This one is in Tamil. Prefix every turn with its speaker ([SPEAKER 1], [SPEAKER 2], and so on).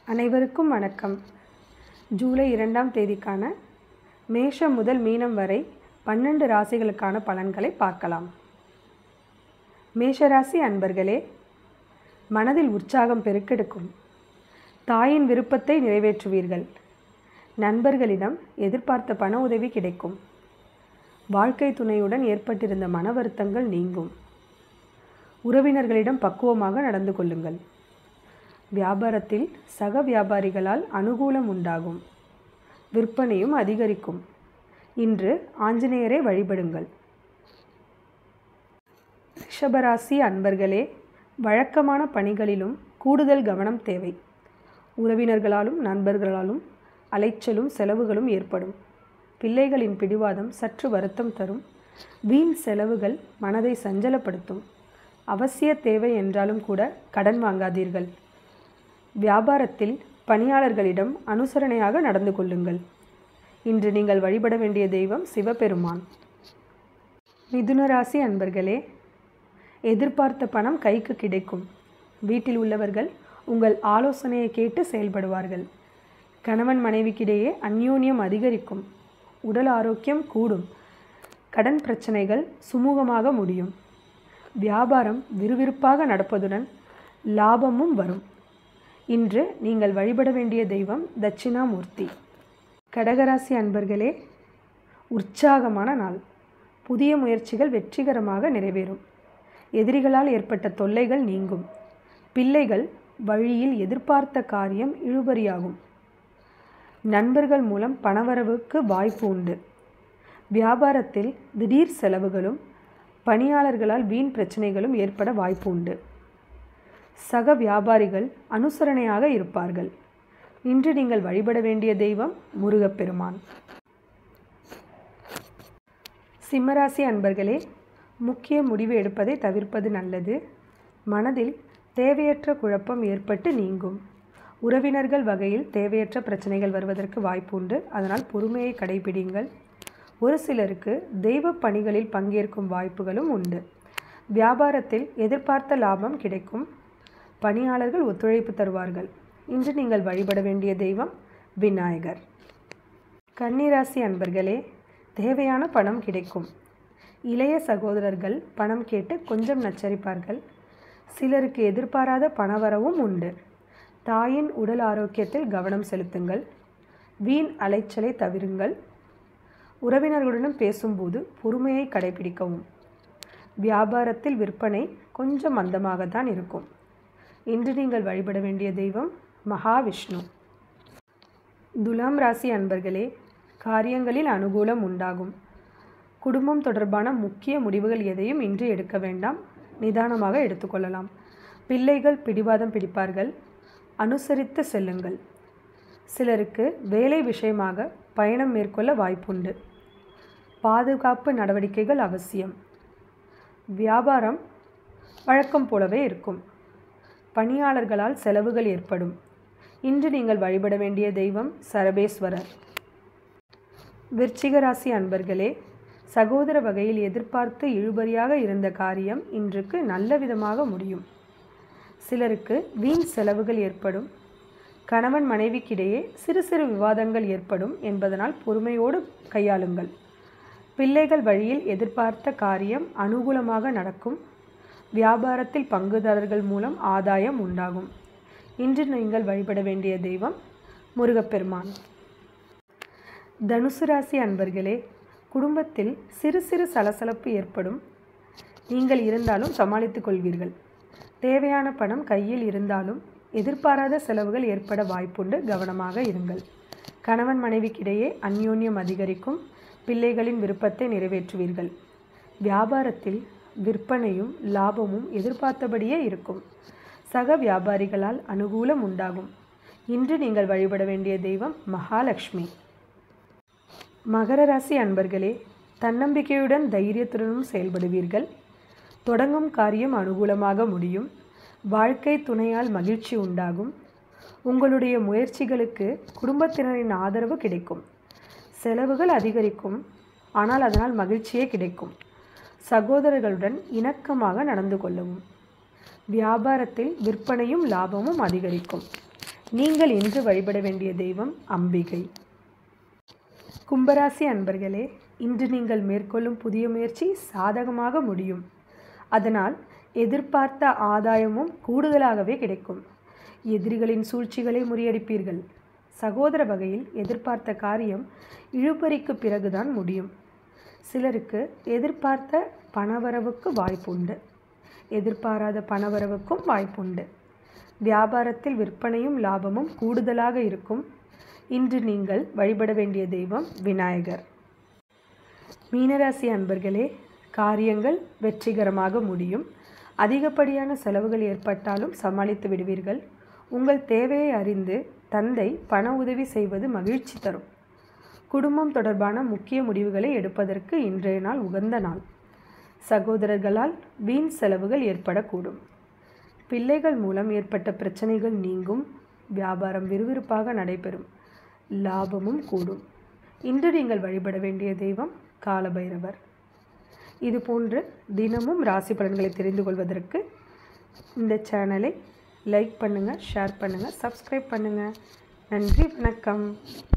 [SPEAKER 1] அனைவருக்கும் வணக்கம் ஜூலை இரண்டாம் தேதிக்கான மேஷம் முதல் மீனம் வரை பன்னெண்டு ராசிகளுக்கான பலன்களை பார்க்கலாம் மேஷராசி அன்பர்களே மனதில் உற்சாகம் பெருக்கெடுக்கும் தாயின் விருப்பத்தை நிறைவேற்றுவீர்கள் நண்பர்களிடம் எதிர்பார்த்த பண உதவி கிடைக்கும் வாழ்க்கை துணையுடன் ஏற்பட்டிருந்த மன வருத்தங்கள் நீங்கும் உறவினர்களிடம் பக்குவமாக நடந்து கொள்ளுங்கள் வியாபாரத்தில் சக வியாபாரிகளால் அனுகூலம் உண்டாகும் விற்பனையும் அதிகரிக்கும் இன்று ஆஞ்சநேயரை வழிபடுங்கள் ரிஷபராசி அன்பர்களே வழக்கமான பணிகளிலும் கூடுதல் கவனம் தேவை உறவினர்களாலும் நண்பர்களாலும் அலைச்சலும் செலவுகளும் ஏற்படும் பிள்ளைகளின் பிடிவாதம் சற்று வருத்தம் தரும் வீண் செலவுகள் மனதை சஞ்சலப்படுத்தும் அவசிய தேவை என்றாலும் கூட கடன் வாங்காதீர்கள் வியாபாரத்தில் பணியாளர்களிடம் அனுசரணையாக நடந்து கொள்ளுங்கள் இன்று நீங்கள் வழிபட வேண்டிய தெய்வம் சிவபெருமான் மிதுன ராசி அன்பர்களே எதிர்பார்த்த பணம் கைக்கு கிடைக்கும் வீட்டில் உள்ளவர்கள் உங்கள் ஆலோசனையை கேட்டு செயல்படுவார்கள் கணவன் மனைவிக்கிடையே அந்யோன்யம் அதிகரிக்கும் உடல் ஆரோக்கியம் கூடும் கடன் பிரச்சனைகள் சுமூகமாக முடியும் வியாபாரம் விறுவிறுப்பாக நடப்பதுடன் லாபமும் வரும் இன்று நீங்கள் வழிபட வேண்டிய தெய்வம் தட்சிணாமூர்த்தி கடகராசி அன்பர்களே உற்சாகமான நாள் புதிய முயற்சிகள் வெற்றிகரமாக நிறைவேறும் எதிரிகளால் ஏற்பட்ட தொல்லைகள் நீங்கும் பிள்ளைகள் வழியில் எதிர்பார்த்த காரியம் இழுபறியாகும் நண்பர்கள் மூலம் பணவரவுக்கு வாய்ப்பு உண்டு வியாபாரத்தில் திடீர் செலவுகளும் பணியாளர்களால் வீண் பிரச்சனைகளும் ஏற்பட வாய்ப்பு உண்டு சக வியாபாரிகள் அனுசரணையாக இருப்பார்கள் இன்று நீங்கள் வழிபட வேண்டிய தெய்வம் முருகப்பெருமான் சிம்மராசி அன்பர்களே முக்கிய முடிவு எடுப்பதை தவிர்ப்பது நல்லது மனதில் தேவையற்ற குழப்பம் ஏற்பட்டு நீங்கும் உறவினர்கள் வகையில் தேவையற்ற பிரச்சனைகள் வருவதற்கு வாய்ப்பு உண்டு அதனால் பொறுமையை கடைபிடிங்கள் ஒரு சிலருக்கு தெய்வ பணிகளில் பங்கேற்கும் வாய்ப்புகளும் உண்டு வியாபாரத்தில் எதிர்பார்த்த லாபம் கிடைக்கும் பணியாளர்கள் ஒத்துழைப்பு தருவார்கள் இன்று நீங்கள் வழிபட வேண்டிய தெய்வம் விநாயகர் கன்னிராசி அன்பர்களே தேவையான பணம் கிடைக்கும் இளைய சகோதரர்கள் பணம் கேட்டு கொஞ்சம் நச்சரிப்பார்கள் சிலருக்கு எதிர்பாராத பணவரவும் உண்டு தாயின் உடல் ஆரோக்கியத்தில் கவனம் செலுத்துங்கள் வீண் அலைச்சலை தவிருங்கள் உறவினர்களுடன் பேசும்போது பொறுமையை கடைபிடிக்கவும் வியாபாரத்தில் விற்பனை கொஞ்சம் மந்தமாக தான் இருக்கும் இன்று நீங்கள் வழிபட வேண்டிய தெய்வம் மகாவிஷ்ணு துலாம் ராசி அன்பர்களே காரியங்களில் அனுகூலம் உண்டாகும் குடும்பம் தொடர்பான முக்கிய முடிவுகள் எதையும் இன்று எடுக்க வேண்டாம் நிதானமாக எடுத்துக்கொள்ளலாம் பிள்ளைகள் பிடிவாதம் பிடிப்பார்கள் அனுசரித்து செல்லுங்கள் சிலருக்கு வேலை விஷயமாக பயணம் மேற்கொள்ள வாய்ப்புண்டு பாதுகாப்பு நடவடிக்கைகள் அவசியம் வியாபாரம் வழக்கம் போலவே இருக்கும் பணியாளர்களால் செலவுகள் ஏற்படும் இன்று நீங்கள் வழிபட வேண்டிய தெய்வம் சரபேஸ்வரர் விருச்சிக ராசி அன்பர்களே சகோதர வகையில் எதிர்பார்த்து இழுபறியாக இருந்த காரியம் இன்றுக்கு நல்ல விதமாக முடியும் சிலருக்கு வீண் செலவுகள் ஏற்படும் கணவன் மனைவிக்கிடையே சிறு சிறு விவாதங்கள் ஏற்படும் என்பதனால் பொறுமையோடு கையாளுங்கள் பிள்ளைகள் வழியில் எதிர்பார்த்த காரியம் அனுகூலமாக நடக்கும் வியாபாரத்தில் பங்குதாரர்கள் மூலம் ஆதாயம் உண்டாகும் இன்று நீங்கள் வழிபட வேண்டிய தெய்வம் முருகப்பெருமான் தனுசு ராசி அன்பர்களே குடும்பத்தில் சிறு சிறு சலசலப்பு ஏற்படும் நீங்கள் இருந்தாலும் சமாளித்துக் கொள்வீர்கள் தேவையான பணம் கையில் இருந்தாலும் எதிர்பாராத செலவுகள் ஏற்பட வாய்ப்புண்டு கவனமாக இருங்கள் கணவன் மனைவிக்கிடையே அந்யோன்யம் அதிகரிக்கும் பிள்ளைகளின் விருப்பத்தை நிறைவேற்றுவீர்கள் வியாபாரத்தில் விற்பனையும் லாபமும் எதிர்பார்த்தபடியே இருக்கும் சக வியாபாரிகளால் அனுகூலம் உண்டாகும் இன்று நீங்கள் வழிபட வேண்டிய தெய்வம் மகாலட்சுமி மகர ராசி அன்பர்களே தன்னம்பிக்கையுடன் தைரியத்துடனும் செயல்படுவீர்கள் தொடங்கும் காரியம் அனுகூலமாக முடியும் வாழ்க்கை துணையால் மகிழ்ச்சி உண்டாகும் உங்களுடைய முயற்சிகளுக்கு குடும்பத்தினரின் ஆதரவு கிடைக்கும் செலவுகள் அதிகரிக்கும் ஆனால் அதனால் மகிழ்ச்சியே கிடைக்கும் சகோதரர்களுடன் இணக்கமாக நடந்து கொள்ளவும் வியாபாரத்தில் விற்பனையும் லாபமும் அதிகரிக்கும் நீங்கள் இன்று வழிபட வேண்டிய தெய்வம் அம்பிகை கும்பராசி அன்பர்களே இன்று நீங்கள் மேற்கொள்ளும் புதிய முயற்சி சாதகமாக முடியும் அதனால் எதிர்பார்த்த ஆதாயமும் கூடுதலாகவே கிடைக்கும் எதிரிகளின் சூழ்ச்சிகளை முறியடிப்பீர்கள் சகோதர வகையில் எதிர்பார்த்த காரியம் இழுபறிக்கு பிறகுதான் முடியும் சிலருக்கு எதிர்பார்த்த பணவரவுக்கு வாய்ப்புண்டு எதிர்பாராத பணவரவுக்கும் வாய்ப்புண்டு வியாபாரத்தில் விற்பனையும் லாபமும் கூடுதலாக இருக்கும் இன்று நீங்கள் வழிபட வேண்டிய தெய்வம் விநாயகர் மீனராசி அன்பர்களே காரியங்கள் வெற்றிகரமாக முடியும் அதிகப்படியான செலவுகள் ஏற்பட்டாலும் சமாளித்து விடுவீர்கள் உங்கள் தேவையை அறிந்து தந்தை பண உதவி செய்வது மகிழ்ச்சி தரும் குடும்பம் தொடர்பான முக்கிய முடிவுகளை எடுப்பதற்கு இன்றைய நாள் உகந்த நாள் சகோதரர்களால் வீண் செலவுகள் ஏற்படக்கூடும் பிள்ளைகள் மூலம் ஏற்பட்ட பிரச்சனைகள் நீங்கும் வியாபாரம் விறுவிறுப்பாக நடைபெறும் லாபமும் கூடும் இன்று நீங்கள் வழிபட வேண்டிய தெய்வம் காலபைரவர் இது போன்று தினமும் ராசி பலன்களை தெரிந்து கொள்வதற்கு இந்த சேனலை லைக் பண்ணுங்கள் ஷேர் பண்ணுங்கள் சப்ஸ்கிரைப் பண்ணுங்கள் நன்றி வணக்கம்